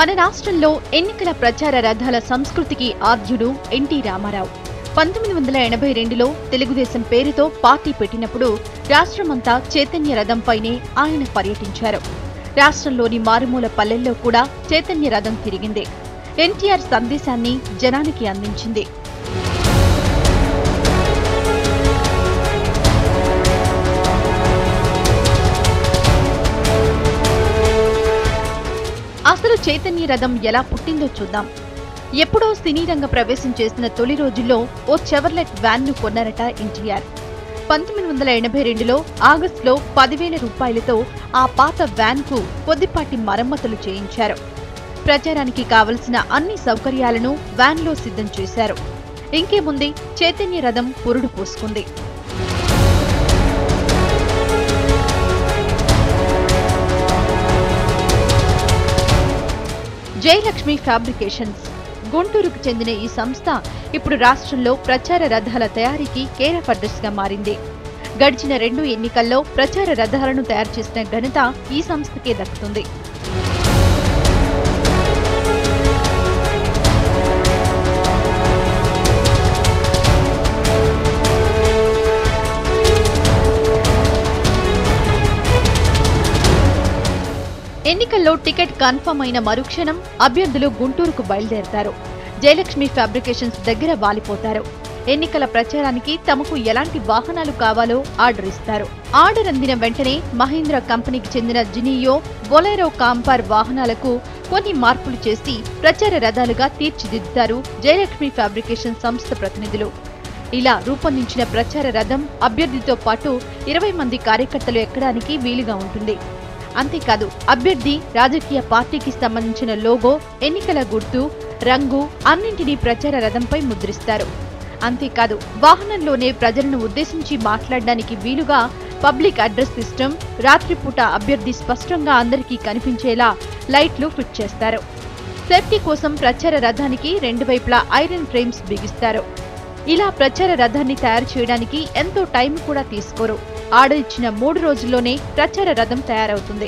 మన రాష్ట్రంలో ఎన్నికల ప్రచార రథాల సంస్కృతికి ఆద్యుడు ఎన్టీ రామారావు పంతొమ్మిది వందల ఎనభై రెండులో తెలుగుదేశం పేరుతో పార్టీ పెట్టినప్పుడు రాష్ట్రమంతా చైతన్య రథంపైనే ఆయన పర్యటించారు రాష్ట్రంలోని మారుమూల పల్లెల్లో కూడా చైతన్య రథం తిరిగింది ఎన్టీఆర్ సందేశాన్ని జనానికి అందించింది అసలు చైతన్య రథం ఎలా పుట్టిందో చూద్దాం ఎప్పుడో సినీ రంగ ప్రవేశం చేసిన తొలి రోజుల్లో ఓ చెవర్లెట్ వ్యాన్ ను కొన్నారట ఎన్టీఆర్ పంతొమ్మిది వందల ఎనభై రెండులో ఆగస్టులో పదివేల రూపాయలతో ఆ పాత వ్యాన్ కు కొద్దిపాటి మరమ్మతులు చేయించారు ప్రచారానికి కావలసిన అన్ని సౌకర్యాలను వ్యాన్ లో సిద్ధం చేశారు ఇంకేముంది చైతన్య రథం పురుడు పోసుకుంది జయలక్ష్మి ఫ్యాబ్రికేషన్స్ గుంటూరుకు చెందిన ఈ సంస్థ ఇప్పుడు రాష్ట్రంలో ప్రచార రథాల తయారీకి కేర్ ఆఫ్ అడ్రస్ గా మారింది గడిచిన రెండు ఎన్నికల్లో ప్రచార రథాలను తయారు చేసిన ఘనత ఈ సంస్థకే దక్కుతుంది ఎన్నికల్లో టికెట్ కన్ఫర్మ్ అయిన మరుక్షణం అభ్యర్థులు గుంటూరుకు బయలుదేరతారు జయలక్ష్మి ఫ్యాబ్రికేషన్స్ దగ్గర వాలిపోతారు ఎన్నికల ప్రచారానికి తమకు ఎలాంటి వాహనాలు కావాలో ఆర్డర్ ఇస్తారు ఆర్డర్ అందిన వెంటనే మహీంద్రా కంపెనీకి చెందిన జినియో బొలెరో కాంపార్ వాహనాలకు కొన్ని మార్పులు చేసి ప్రచార రథాలుగా తీర్చిదిద్దుతారు జయలక్ష్మి ఫ్యాబ్రికేషన్ సంస్థ ప్రతినిధులు ఇలా రూపొందించిన ప్రచార రథం అభ్యర్థితో పాటు ఇరవై మంది కార్యకర్తలు ఎక్కడానికి వీలుగా ఉంటుంది అంతేకాదు అభ్యర్థి రాజకీయ పార్టీకి సంబంధించిన లోగో ఎన్నికల గుర్తు రంగు అన్నింటినీ ప్రచార రథంపై ముద్రిస్తారు అంతేకాదు వాహనంలోనే ప్రజలను ఉద్దేశించి మాట్లాడడానికి వీలుగా పబ్లిక్ అడ్రస్ సిస్టమ్ రాత్రిపూట అభ్యర్థి స్పష్టంగా అందరికీ కనిపించేలా లైట్లు ఫిట్ చేస్తారు సేఫ్టీ కోసం ప్రచార రథానికి రెండు వైపులా ఐరన్ ఫ్రేమ్స్ బిగిస్తారు ఇలా ప్రచార రథాన్ని తయారు చేయడానికి ఎంతో టైం కూడా తీసుకోరు ఆర్డర్ ఇచ్చిన మూడు రోజుల్లోనే ప్రచార రథం తయారవుతుంది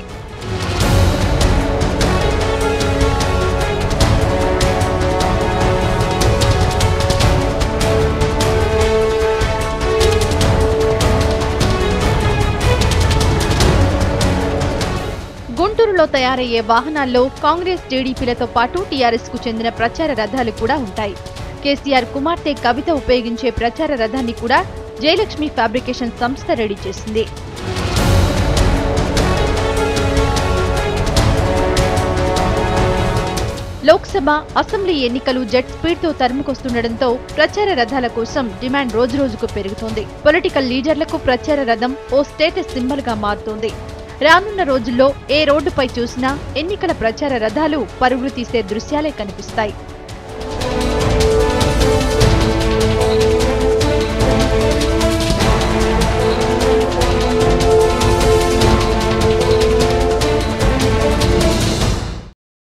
గుంటూరులో తయారయ్యే వాహనాల్లో కాంగ్రెస్ టీడీపీలతో పాటు టీఆర్ఎస్ కు చెందిన ప్రచార రథాలు కూడా ఉంటాయి కేసీఆర్ కుమార్తె కవిత ఉపయోగించే ప్రచార రథాన్ని కూడా జయలక్ష్మి ఫ్యాబ్రికేషన్ సంస్థ రెడీ చేసింది లోక్సభ అసెంబ్లీ ఎన్నికలు జెట్ స్పీడ్ తో తరుముకొస్తుండటంతో ప్రచార రథాల కోసం డిమాండ్ రోజురోజుకు పెరుగుతోంది పొలిటికల్ లీడర్లకు ప్రచార రథం ఓ స్టేటస్ సింబల్ గా మారుతోంది రానున్న రోజుల్లో ఏ రోడ్డుపై చూసినా ఎన్నికల ప్రచార రథాలు పరుగులు తీసే దృశ్యాలే కనిపిస్తాయి